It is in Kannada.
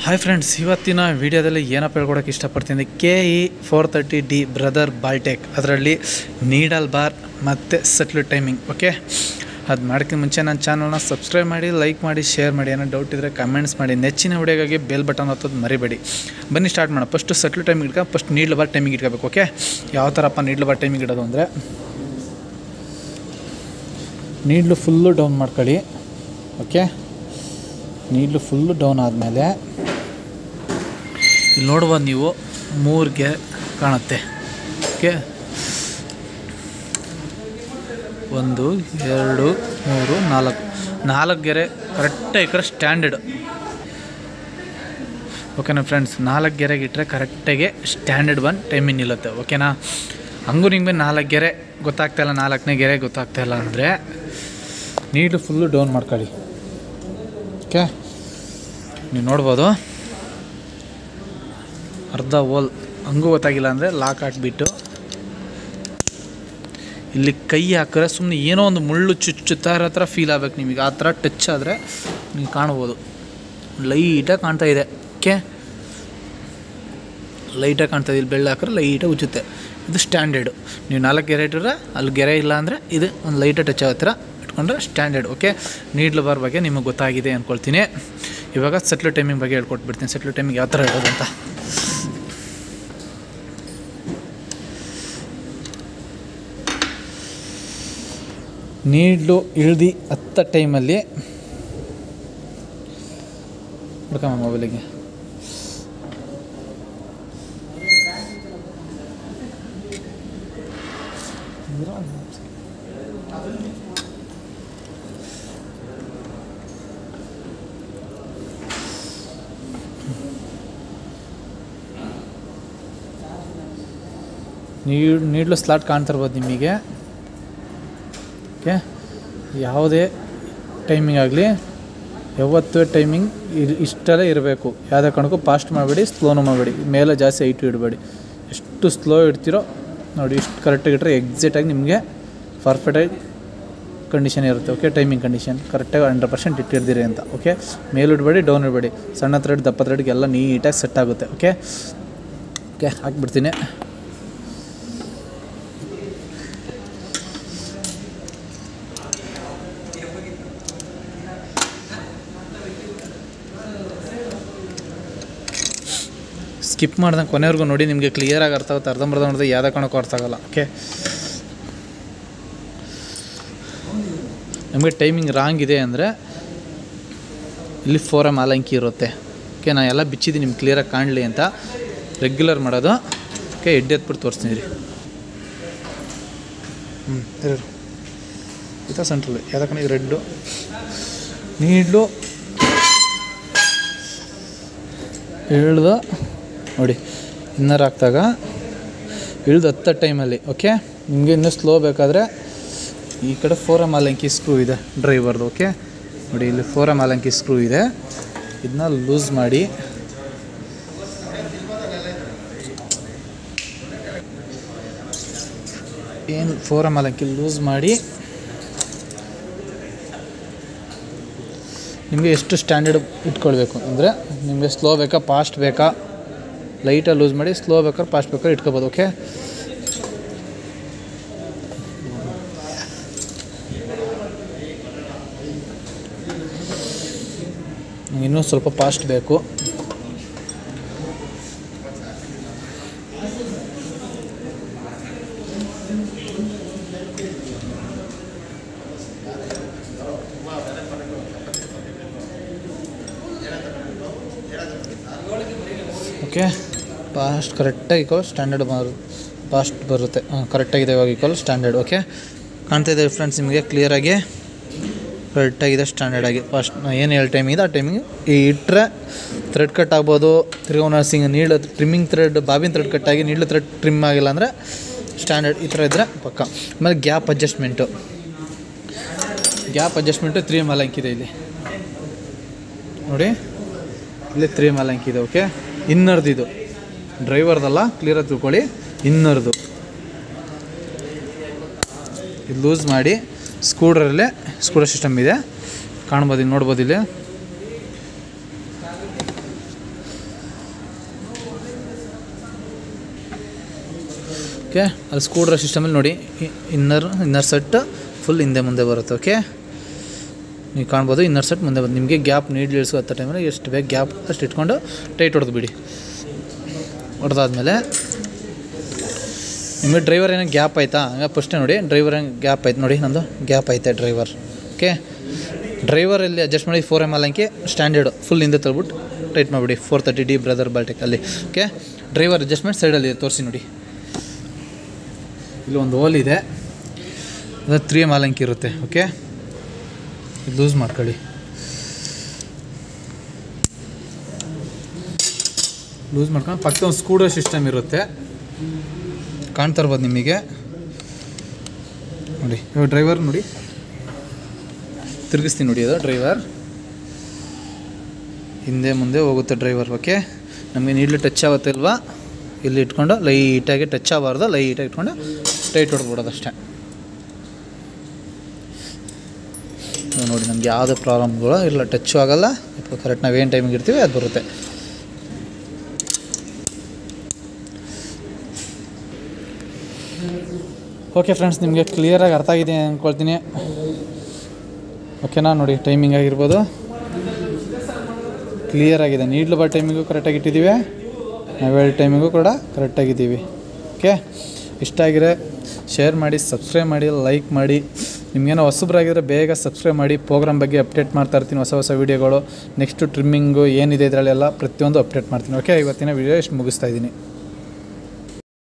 ಹಾಯ್ ಫ್ರೆಂಡ್ಸ್ ಇವತ್ತಿನ ವಿಡಿಯೋದಲ್ಲಿ ಏನಪ್ಪ ಹೇಳ್ಕೊಡೋಕೆ ಇಷ್ಟಪಡ್ತೀನಿ K E four thirty D Brother bartack ಅದರಲ್ಲಿ ನೀಡಲ್ ಬಾರ್ ಮತ್ತು ಸೆಟ್ಲ್ ಟೈಮಿಂಗ್ ಓಕೆ ಅದು ಮಾಡೋಕ್ಕಿಂತ ಮುಂಚೆ ನನ್ನ ಚಾನಲ್ನ ಸಬ್ಸ್ಕ್ರೈಬ್ ಮಾಡಿ ಲೈಕ್ ಮಾಡಿ ಶೇರ್ ಮಾಡಿ ಏನೋ ಡೌಟ್ ಇದ್ದರೆ ಕಮೆಂಟ್ಸ್ ಮಾಡಿ ನೆಚ್ಚಿನ ವಿಡಿಯೋಗಾಗಿ ಬೆಲ್ ಬಟನ್ ಹತ್ತೋದು ಮರಿಬೇಡಿ ಬನ್ನಿ ಸ್ಟಾರ್ಟ್ ಮಾಡೋಣ ಫಸ್ಟು ಸೆಟ್ಲ್ ಟೈಮಿಂಗ್ ಇಟ್ಕೊ ಫಸ್ಟ್ ನೀಡ್ಲ್ ಬಾರ್ ಟೈಮಿಂಗ್ ಇಟ್ಕೋಬೇಕು ಓಕೆ ಯಾವ ಥರಪ್ಪ ನೀಡ್ಲ್ ಬಾರ್ ಟೈಮಿಂಗ್ ಇಡೋದು ಅಂದರೆ ನೀಡ್ಲು ಫುಲ್ಲು ಡೌನ್ ಮಾಡ್ಕೊಳ್ಳಿ ಓಕೆ ನೀಡ್ಲು ಫುಲ್ಲು ಡೌನ್ ಆದಮೇಲೆ ಇಲ್ಲಿ ನೋಡ್ಬೋದು ನೀವು ಮೂರಿಗೆ ಕಾಣುತ್ತೆ ಓಕೆ ಒಂದು ಎರಡು ಮೂರು ನಾಲ್ಕು ನಾಲ್ಕು ಗೆರೆ ಕರೆಕ್ಟಾಗಿ ಇಟ್ಟರೆ ಸ್ಟ್ಯಾಂಡರ್ಡ್ ಓಕೆನಾ ಫ್ರೆಂಡ್ಸ್ ನಾಲ್ಕು ಗೆರೆಗೆ ಇಟ್ಟರೆ ಕರೆಕ್ಟಾಗಿ ಸ್ಟ್ಯಾಂಡರ್ಡ್ ಒನ್ ಟೈಮಿಂಗ್ ನಿಲ್ಲುತ್ತೆ ಓಕೆನಾ ಹಂಗೂ ನಿಮಗೆ ನಾಲ್ಕು ಗೆರೆ ಗೊತ್ತಾಗ್ತಾಯಿಲ್ಲ ನಾಲ್ಕನೇ ಗೆರೆ ಗೊತ್ತಾಗ್ತಾಯಿಲ್ಲ ಅಂದರೆ ನೀಟು ಫುಲ್ಲು ಡೌನ್ ಮಾಡ್ಕೊಳ್ಳಿ ಓಕೆ ನೀವು ನೋಡ್ಬೋದು ಅರ್ಧ ಹೋಲ್ ಹಂಗೂ ಗೊತ್ತಾಗಿಲ್ಲ ಅಂದರೆ ಲಾಕ್ ಹಾಕ್ಬಿಟ್ಟು ಇಲ್ಲಿ ಕೈ ಹಾಕಿದ್ರೆ ಸುಮ್ಮನೆ ಏನೋ ಒಂದು ಮುಳ್ಳು ಚುಚ್ಚುತ್ತಾ ಇರೋ ಥರ ಫೀಲ್ ಆಗ್ಬೇಕು ನಿಮಗೆ ಆ ಥರ ಟಚ್ ಆದರೆ ನೀವು ಕಾಣ್ಬೋದು ಲೈಟಾಗಿ ಕಾಣ್ತಾ ಇದೆ ಓಕೆ ಲೈಟಾಗಿ ಕಾಣ್ತಾ ಇದೆ ಇಲ್ಲಿ ಬೆಳ್ಳ ಹಾಕಿದ್ರೆ ಲೈಟಾಗಿ ಉಚ್ಚುತ್ತೆ ಇದು ಸ್ಟ್ಯಾಂಡರ್ಡು ನೀವು ನಾಲ್ಕು ಗೆರೆ ಇಟ್ಟಿದ್ರೆ ಅಲ್ಲಿ ಗೆರೆ ಇಲ್ಲ ಅಂದರೆ ಇದು ಒಂದು ಲೈಟಾಗಿ ಟಚ್ ಆಗೋ ಥರ ಇಟ್ಕೊಂಡ್ರೆ ಸ್ಟ್ಯಾಂಡರ್ಡ್ ಓಕೆ ನೀಡ್ಲ್ ಬಾರ್ ಬಗ್ಗೆ ನಿಮಗೆ ಗೊತ್ತಾಗಿದೆ ಅಂದ್ಕೊಳ್ತೀನಿ ಇವಾಗ ಸೆಟ್ಲ್ ಟೈಮಿಂಗ್ ಬಗ್ಗೆ ಹೇಳ್ಕೊಟ್ಬಿಡ್ತೀನಿ ಸೆಟ್ಲ್ ಟೈಮಿಂಗ್ ಯಾವ ಥರ ಇಡೋದು ಅಂತ ನೀಡ್ಲು ಇಳ್ದು ಹತ್ತ ಟೈಮಲ್ಲಿ ಹುಡ್ಕಮ್ಮ ಮೊಬೈಲಿಗೆ ನೀಡ್ ನೀಡ್ಲು ಸ್ಲಾಟ್ ಕಾಣ್ತಿರ್ಬೋದು ನಿಮಗೆ ಓಕೆ ಯಾವುದೇ ಟೈಮಿಂಗ್ ಆಗಲಿ ಯಾವತ್ತೂ ಟೈಮಿಂಗ್ ಇಷ್ಟಲ್ಲೇ ಇರಬೇಕು ಯಾವುದೇ ಕಾರಣಕ್ಕೂ ಫಾಸ್ಟ್ ಮಾಡಬೇಡಿ ಸ್ಲೋನು ಮಾಡಬೇಡಿ ಮೇಲೆ ಜಾಸ್ತಿ ಹೈಟು ಇಡಬೇಡಿ ಎಷ್ಟು ಸ್ಲೋ ಇಡ್ತೀರೋ ನೋಡಿ ಇಷ್ಟು ಕರೆಕ್ಟಾಗಿ ಇಟ್ಟರೆ ಎಕ್ಸಾಕ್ಟಾಗಿ ನಿಮಗೆ ಪರ್ಫೆಕ್ಟಾಗಿ ಕಂಡೀಷನ್ ಇರುತ್ತೆ ಓಕೆ ಟೈಮಿಂಗ್ ಕಂಡೀಷನ್ ಕರೆಕ್ಟಾಗಿ ಹಂಡ್ರೆಡ್ ಪರ್ಸೆಂಟ್ ಇಟ್ಟಿರ್ತೀರಿ ಅಂತ ಓಕೆ ಮೇಲು ಇಡಬೇಡಿ ಡೌನ್ ಇಡಬೇಡಿ ಸಣ್ಣ ಥ್ರೆಡ್ ದಪ್ಪ ಥ್ರೆಡ್ಗೆ ಎಲ್ಲ ನೀಟಾಗಿ ಸೆಟ್ ಆಗುತ್ತೆ ಓಕೆ ಓಕೆ ಹಾಕ್ಬಿಡ್ತೀನಿ ಸ್ಕಿಪ್ ಮಾಡ್ದಂಗೆ ಕೊನೆವರೆಗೂ ನೋಡಿ ನಿಮಗೆ ಕ್ಲಿಯರಾಗಿ ಅರ್ಥ ಆಗುತ್ತೆ ಅರ್ಧಂಬರ್ಧ ನೋಡಿದ್ರೆ ಯಾವುದೇ ಕಾರಣಕ್ಕೂ ಅರ್ಥ ಆಗಲ್ಲ ಓಕೆ ನಮಗೆ ಟೈಮಿಂಗ್ ರಾಂಗ್ ಇದೆ ಅಂದರೆ ಇಲ್ಲಿ ಫೋರ ಮಾಲಂಕಿ ಇರುತ್ತೆ ಓಕೆ ನಾನು ಎಲ್ಲ ಬಿಚ್ಚಿದ್ದೀನಿ ನಿಮ್ಗೆ ಕ್ಲಿಯರಾಗಿ ಕಾಣಲಿ ಅಂತ ರೆಗ್ಯುಲರ್ ಮಾಡೋದು ಓಕೆ ಎಡ್ಡೆ ಎತ್ಬಿಟ್ಟು ತೋರಿಸ್ತೀನಿ ರೀ ಹ್ಞೂ ಇರೋ ಇದ ಸೆಂಟ್ರಲ್ಲಿ ಯಾವ್ದಕ್ಕೆ ರೆಡ್ಡು ನೀಡ್ಲು ಇಳ್ದು ನೋಡಿ ಇನ್ನರ್ ಹಾಕ್ದಾಗ ಇಳ್ದು ಹತ್ತ ಟೈಮಲ್ಲಿ ಓಕೆ ನಿಮಗೆ ಇನ್ನೂ ಸ್ಲೋ ಬೇಕಾದರೆ ಈ ಕಡೆ ಫೋರ ಮಾಲಂಕಿ ಸ್ಕ್ರೂ ಇದೆ ಡ್ರೈವರ್ದು ಓಕೆ ನೋಡಿ ಇಲ್ಲಿ ಫೋರ ಮಾಲಂಕಿ ಸ್ಕ್ರೂ ಇದೆ ಇದನ್ನ ಲೂಸ್ ಮಾಡಿ ಏನು ಫೋರ ಮಾಲಂಕಿ ಲೂಸ್ ಮಾಡಿ ನಿಮಗೆ ಎಷ್ಟು ಸ್ಟ್ಯಾಂಡರ್ಡ್ ಇಟ್ಕೊಳ್ಬೇಕು ಅಂದರೆ ನಿಮಗೆ ಸ್ಲೋ ಬೇಕಾ ಫಾಸ್ಟ್ ಬೇಕಾ ಲೈಟಾಗಿ ಲೂಸ್ ಮಾಡಿ ಸ್ಲೋ ಬೇಕಾದ್ರೆ ಫಾಸ್ಟ್ ಬೇಕಾದ್ರೆ ಇಟ್ಕೋಬೋದು ಓಕೆ ಇನ್ನೂ ಸ್ವಲ್ಪ ಫಾಸ್ಟ್ ಬೇಕು ಓಕೆ ಫಾಸ್ಟ್ ಕರೆಕ್ಟಾಗಿ ಇಕ್ವಲ್ ಸ್ಟ್ಯಾಂಡರ್ಡ್ ಬರು ಫಾಸ್ಟ್ ಬರುತ್ತೆ ಹಾಂ ಕರೆಕ್ಟಾಗಿದೆ ಇವಾಗ ಇಕ್ವಲ್ ಸ್ಟ್ಯಾಂಡರ್ಡ್ ಓಕೆ ಕಾಣ್ತಾ ಇದೆ ಫ್ರೆಂಡ್ಸ್ ನಿಮಗೆ ಕ್ಲಿಯರಾಗಿ ಕರೆಕ್ಟಾಗಿದೆ ಸ್ಟ್ಯಾಂಡರ್ಡಾಗಿ ಫಸ್ಟ್ ಏನು ಹೇಳಿ ಟೈಮಿಂಗ್ ಇದೆ ಆ ಟೈಮಿಂಗ್ ಈ ಇಟ್ಟರೆ ಥ್ರೆಡ್ ಕಟ್ ಆಗ್ಬೋದು ತಿರ್ಗೋ ನರ್ಸಿಂಗ್ ನೀಳು ಟ್ರಿಮ್ಮಿಂಗ್ ಥ್ರೆಡ್ ಬಾಬಿನ ಥ್ರೆಡ್ ಕಟ್ಟಾಗಿ ನೀಳು ಥ್ರೆಡ್ ಟ್ರಿಮ್ ಆಗಿಲ್ಲ ಅಂದರೆ ಸ್ಟ್ಯಾಂಡರ್ಡ್ ಈ ಥರ ಇದ್ದರೆ ಪಕ್ಕ ಆಮೇಲೆ gap adjustment gap adjustment three ಮಾಲಂಕಿದೆ ಇಲ್ಲಿ ನೋಡಿ ಇಲ್ಲಿ ತ್ರೀ ಮಾಲಂಕಿ ಇದೆ ಓಕೆ ಇನ್ನರ್ದು ಇದು ಡ್ರೈವರ್ದಲ್ಲ ಕ್ಲಿಯರಾಗಿ ತಿಳ್ಕೊಳ್ಳಿ ಇನ್ನರ್ದು ಇದು ಲೂಸ್ ಮಾಡಿ ಸ್ಕೂಡ್ರಲ್ಲೇ ಸ್ಕೂಡರ್ ಸಿಸ್ಟಮ್ ಇದೆ ಕಾಣ್ಬೋದು ಇಲ್ಲಿ ನೋಡ್ಬೋದು ಇಲ್ಲಿ ಓಕೆ ಅಲ್ಲಿ ಸ್ಕ್ರೂ ಡ್ರೈವರ್ ಸಿಸ್ಟಮಲ್ಲಿ ನೋಡಿ ಇನ್ನರ್ ಇನ್ನರ್ ಸೆಟ್ ಫುಲ್ ಹಿಂದೆ ಮುಂದೆ ಬರುತ್ತೆ ಓಕೆ ನೀವು ಕಾಣ್ಬೋದು ಇನ್ನರ್ ಸೆಟ್ ಮುಂದೆ ಬಂದು ನಿಮಗೆ ಗ್ಯಾಪ್ ನೀಡ್ಲಿ ಇಳಿಸೋ ಹತ್ತ ಟೈಮಲ್ಲಿ ಎಷ್ಟು ಬೇಕು ಗ್ಯಾಪ್ ಅಷ್ಟು ಇಟ್ಕೊಂಡು ಟೈಟ್ ಹೊಡೆದು ಬಿಡಿ ಹೊಡೆದಾದ್ಮೇಲೆ ನಿಮಗೆ ಡ್ರೈವರ್ ಏನೋ ಗ್ಯಾಪ್ ಆಯ್ತಾ ಹಂಗೆ ಫಸ್ಟೇ ನೋಡಿ ಡ್ರೈವರ್ ಏನು ಗ್ಯಾಪ್ ಆಯ್ತು ನೋಡಿ ನಮ್ಮದು ಗ್ಯಾಪ್ ಐತೆ ಡ್ರೈವರ್ ಓಕೆ ಡ್ರೈವರಲ್ಲಿ ಅಡ್ಜಸ್ಟ್ ಮಾಡಿ ಫೋರ್ ಎಮ್ ಎಲ್ ಅಂಕಿ ಸ್ಟ್ಯಾಂಡರ್ಡು ಫುಲ್ ಹಿಂದೆ ತಳ್ಬಿಟ್ಟು ಟೈಟ್ ಮಾಡಿಬಿಡಿ four thirty D Brother bartack ಅಲ್ಲಿ ಓಕೆ ಡ್ರೈವರ್ ಅಡ್ಜಸ್ಟ್ಮೆಂಟ್ ಸೈಡಲ್ಲಿ ತೋರಿಸಿ ನೋಡಿ ಇಲ್ಲಿ ಒಂದು ಹೋಲ್ ಇದೆ ಅದು ತ್ರೀ ಎಮ್ ಎಲ್ ಅಂಕಿ ಇರುತ್ತೆ ಓಕೆ ಲೂಸ್ ಮಾಡ್ಕೊಳ್ಳಿ ಲೂಸ್ ಮಾಡ್ಕೊಂಡು ಪಕ್ಕ ಒಂದು ಸ್ಕೂಡರ್ ಸಿಸ್ಟಮ್ ಇರುತ್ತೆ ಕಾಣ್ತಾ ಇರ್ಬೋದು ನಿಮಗೆ ನೋಡಿ ಇವಾಗ ಡ್ರೈವರ್ ನೋಡಿ ತಿರುಗಿಸ್ತೀನಿ ನೋಡಿ ಅದು ಡ್ರೈವರ್ ಹಿಂದೆ ಮುಂದೆ ಹೋಗುತ್ತೆ ಡ್ರೈವರ್ ಓಕೆ ನಮಗೆ ನೀಡ್ಲಿ ಟಚ್ ಆಗುತ್ತೆ ಅಲ್ವಾ ಇಲ್ಲಿ ಇಟ್ಕೊಂಡು ಲೈಟಾಗಿ ಟಚ್ ಆಗಬಾರ್ದು ಲೈಟಾಗಿ ಇಟ್ಕೊಂಡು ಟೈಟ್ ಹೊಡೆದ್ಬಿಡೋದು ಅಷ್ಟೇ ಇವಾಗ ನೋಡಿ ನಮಗೆ ಯಾವುದೇ ಪ್ರಾಬ್ಲಮ್ಗಳು ಇಲ್ಲ ಟಚ್ಚು ಆಗಲ್ಲ ಕರೆಕ್ಟ್ ನಾವು ಏನು ಟೈಮಿಗೆ ಇರ್ತೀವಿ ಅದು ಬರುತ್ತೆ ಓಕೆ ಫ್ರೆಂಡ್ಸ್ ನಿಮಗೆ ಕ್ಲಿಯರಾಗಿ ಅರ್ಥ ಆಗಿದೆ ಅಂದ್ಕೊಳ್ತೀನಿ ಓಕೆನಾ ನೋಡಿ ಟೈಮಿಂಗ್ ಆಗಿರ್ಬೋದು ಕ್ಲಿಯರ್ ಆಗಿದೆ ನೀಡ್ಲು ಬಾ ಟೈಮಿಂಗು ಕರೆಕ್ಟಾಗಿ ಇಟ್ಟಿದ್ದೀವಿ ನಾವು ಹೇಳಿ ಟೈಮಿಂಗು ಕೂಡ ಕರೆಕ್ಟಾಗಿದ್ದೀವಿ ಓಕೆ ಇಷ್ಟ ಆಗಿದ್ರೆ ಶೇರ್ ಮಾಡಿ ಸಬ್ಸ್ಕ್ರೈಬ್ ಮಾಡಿ ಲೈಕ್ ಮಾಡಿ ನಿಮಗೇನೋ ಹೊಸಬ್ರಾಗಿದ್ರೆ ಬೇಗ ಸಬ್ಸ್ಕ್ರೈಬ್ ಮಾಡಿ ಪ್ರೋಗ್ರಾಮ್ ಬಗ್ಗೆ ಅಪ್ಡೇಟ್ ಮಾಡ್ತಾ ಇರ್ತೀನಿ ಹೊಸ ಹೊಸ ವೀಡಿಯೋಗಳು ನೆಕ್ಸ್ಟು ಟ್ರಿಮ್ಮಿಂಗು ಏನಿದೆ ಇದರಲ್ಲೆಲ್ಲ ಪ್ರತಿಯೊಂದು ಅಪ್ಡೇಟ್ ಮಾಡ್ತೀನಿ ಓಕೆ ಇವತ್ತಿನ ವೀಡಿಯೋ ಇಷ್ಟು ಮುಗಿಸ್ತಾ ಇದ್ದೀನಿ